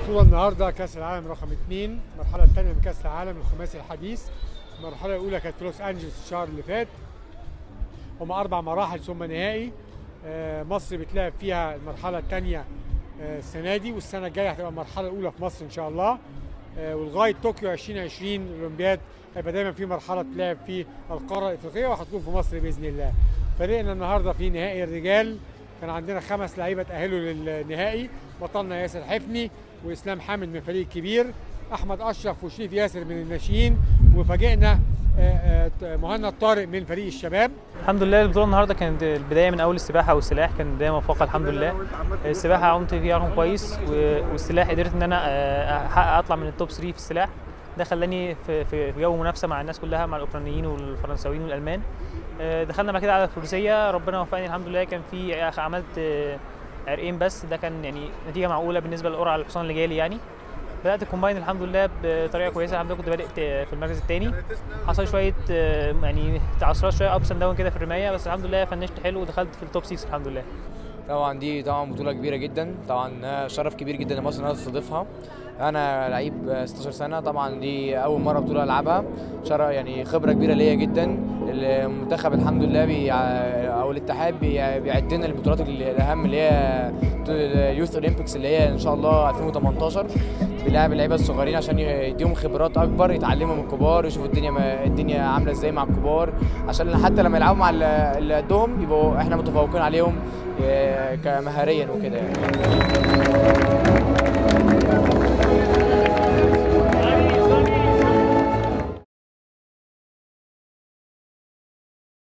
البطولة النهاردة كأس العالم رقم اثنين المرحلة الثانية من كأس العالم الخماسي الحديث المرحلة الأولى كانت في لوس أنجلوس الشهر اللي فات هم أربع مراحل ثم نهائي آه، مصر بتلعب فيها المرحلة الثانية آه، السنة دي والسنة الجاية هتبقى المرحلة الأولى في مصر إن شاء الله آه، ولغاية طوكيو 2020 الأولمبياد هيبقى دايما في مرحلة تلعب في القارة الإفريقية وهتكون في مصر بإذن الله فريقنا النهاردة في نهائي الرجال كان عندنا خمس لعيبة تأهلوا للنهائي بطلنا ياسر حفني وإسلام حامد من فريق كبير أحمد أشرف وشريف ياسر من الناشئين وفاجئنا آه، آه، مهند طارق من فريق الشباب الحمد لله البطوله النهارده كانت البدايه من اول السباحه والسلاح كان بدايه موفقه الحمد لله السباحه عمت فيها رقم كويس و- والسلاح قدرت ان انا آه، احقق اطلع من التوب 3 في السلاح ده خلاني في في في جو منافسه مع الناس كلها مع الاوكرانيين والفرنساويين والالمان آه، دخلنا بعد كده على الفروسيه ربنا وفقني الحمد لله كان في عملت آه، عرقين بس ده كان يعني نتيجه معقوله بالنسبه للقرعه الحصان اللي جالي يعني بدات الكومباين الحمد لله بطريقه كويسه الحمد لله كنت بادئ في المركز الثاني حصل شويه آه، يعني تعثرات شويه ابس اند داون كده في الرمايه بس الحمد لله فنشت حلو ودخلت في التوب 6 الحمد لله طبعا دي طبعا بطولة كبيرة جدا طبعا شرف كبير جدا لمصر انها تستضيفها انا لعيب 16 سنة طبعا دي اول مرة بطولة العبها شرف يعني خبرة كبيرة ليا جدا المنتخب الحمد لله بي او الاتحاد بي- بيعد لنا البطولات الاهم اللي هي اليوث اولمبيكس اللي هي ان شاء الله 2018 بيلعب اللعيبه الصغيرين عشان يديهم خبرات اكبر يتعلموا من الكبار يشوفوا الدنيا ما الدنيا عامله ازاي مع الكبار عشان حتى لما يلعبوا مع اللي قدهم يبقوا احنا متفوقين عليهم آه، كمهاريا وكده يعني